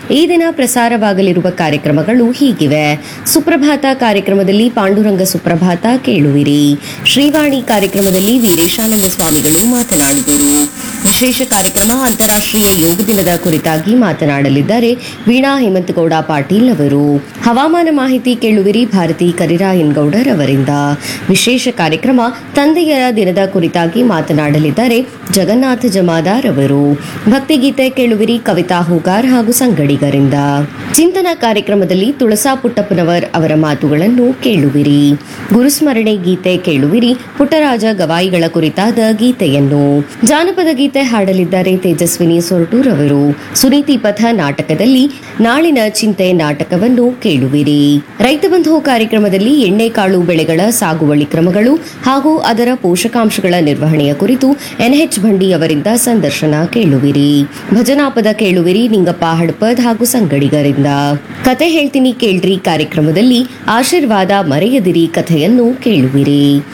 ಈ ದಿನ ಪ್ರಸಾರವಾಗಲಿರುವ ಕಾರ್ಯಕ್ರಮಗಳು ಹೀಗಿವೆ ಸುಪ್ರಭಾತ ಕಾರ್ಯಕ್ರಮದಲ್ಲಿ ಪಾಂಡುರಂಗ ಸುಪ್ರಭಾತ ಕೇಳುವಿರಿ ಶ್ರೀವಾಣಿ ಕಾರ್ಯಕ್ರಮದಲ್ಲಿ ವೀರೇಶಾನಂದ ಸ್ವಾಮಿಗಳು ಮಾತನಾಡುವರು ವಿಶೇಷ ಕಾರ್ಯಕ್ರಮ ಅಂತಾರಾಷ್ಟ್ರೀಯ ಯೋಗ ದಿನದ ಕುರಿತಾಗಿ ಮಾತನಾಡಲಿದ್ದಾರೆ ವೀಣಾ ಹೇಮಂತಗೌಡ ಪಾಟೀಲ್ ಅವರು ಹವಾಮಾನ ಮಾಹಿತಿ ಕೇಳುವಿರಿ ಭಾರತಿ ಕರಿರಾಯನ್ಗೌಡರ್ ಅವರಿಂದ ವಿಶೇಷ ಕಾರ್ಯಕ್ರಮ ತಂದೆಯರ ದಿನದ ಕುರಿತಾಗಿ ಮಾತನಾಡಲಿದ್ದಾರೆ ಜಗನ್ನಾಥ ಜಮಾದಾರ್ ಅವರು ಭಕ್ತಿಗೀತೆ ಕೇಳುವಿರಿ ಕವಿತಾ ಹೂಗಾರ್ ಹಾಗೂ ಸಂಗಡಿಗರಿಂದ ಚಿಂತನ ಕಾರ್ಯಕ್ರಮದಲ್ಲಿ ತುಳಸಾ ಪುಟ್ಟಪ್ಪನವರ್ ಅವರ ಮಾತುಗಳನ್ನು ಕೇಳುವಿರಿ ಗುರುಸ್ಮರಣೆ ಗೀತೆ ಕೇಳುವಿರಿ ಪುಟ್ಟರಾಜ ಗವಾಯಿಗಳ ಕುರಿತಾದ ಗೀತೆಯನ್ನು ಜಾನಪದ ಗೀತೆ ಹಾಡಲಿದ್ದಾರೆ ತೇಜಸ್ವಿನಿ ಸೊರಟೂರ್ ಅವರು ಸುನೀತಿ ಪಥ ನಾಟಕದಲ್ಲಿ ನಾಳಿನ ಚಿಂತೆ ನಾಟಕವನ್ನು ಕೇಳುವಿರಿ ರೈತ ಬಂಧು ಕಾರ್ಯಕ್ರಮದಲ್ಲಿ ಎಣ್ಣೆಕಾಳು ಬೆಳೆಗಳ ಸಾಗುವಳಿ ಕ್ರಮಗಳು ಹಾಗೂ ಅದರ ಪೋಷಕಾಂಶಗಳ ನಿರ್ವಹಣೆಯ ಕುರಿತು ಎನ್ಎಚ್ ಭಂಡಿ ಅವರಿಂದ ಸಂದರ್ಶನ ಕೇಳುವಿರಿ ಭಜನಾಪದ ಕೇಳುವಿರಿ ನಿಂಗಪ್ಪ ಹಡ್ಪದ್ ಹಾಗೂ ಸಂಗಡಿಗರಿಂದ ಕತೆ ಹೇಳ್ತೀನಿ ಕೇಳ್ರಿ ಕಾರ್ಯಕ್ರಮದಲ್ಲಿ ಆಶೀರ್ವಾದ ಮರೆಯದಿರಿ ಕಥೆಯನ್ನು ಕೇಳುವಿರಿ